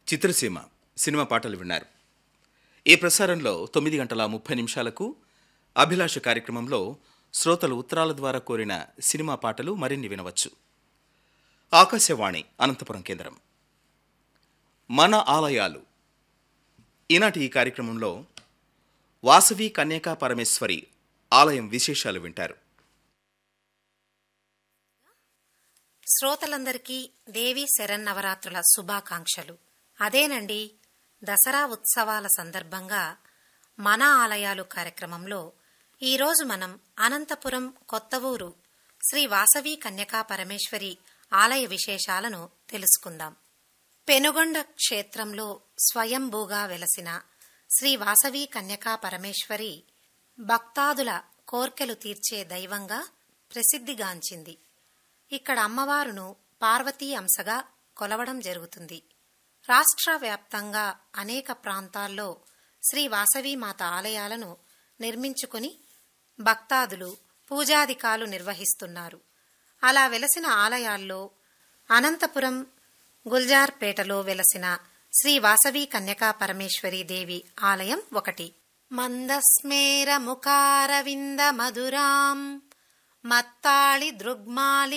చిత్రసీమ cinema పాటలు విన్నారు ఈ ప్రసారంలో తొమ్మిది గంటల ముప్పై నిమిషాలకు అభిలాష కార్యక్రమంలో శ్రోతలు ఉత్తరాల ద్వారా కోరిన సినిమా పాటలు మరిన్ని వినవచ్చు ఆకాశవాణి అనంతపురం కేంద్రం మన ఆలయాలు ఈనాటి ఈ కార్యక్రమంలో వాసవి కన్యకా పరమేశ్వరి ఆలయం విశేషాలు వింటారు శ్రోతలందరికీ దేవి శరన్నవరాత్రుల శుభాకాంక్షలు అదేనండి దసరా ఉత్సవాల సందర్భంగా మన ఆలయాలు కార్యక్రమంలో ఈరోజు మనం అనంతపురం కొత్త ఊరు శ్రీ వాసవి కన్యకా పరమేశ్వరి ఆలయ విశేషాలను తెలుసుకుందాం పెనుగొండ క్షేత్రంలో స్వయంభూగా వెలసిన శ్రీ వాసవి కన్యకా పరమేశ్వరి భక్తాదుల కోర్కెలు తీర్చే దైవంగా ప్రసిద్ధిగాంచింది ఇక్కడ అమ్మవారును పార్వతీ అంశగా కొలవడం జరుగుతుంది రాష్ట్ర వ్యాప్తంగా అనేక ప్రాంతాల్లో శ్రీ వాసవీమాత ఆలయాలను నిర్మించుకుని భక్తాదులు పూజాధికాలు నిర్వహిస్తున్నారు అలా వెలసిన ఆలయాల్లో అనంతపురం గుల్జార్పేటలో వెలసిన శ్రీ వాసవి కన్యకా పరమేశ్వరి దేవి ఆలయం ఒకటి మందస్మేర ముఖారవింద మధురాం మత్తాళి దృగ్మాలి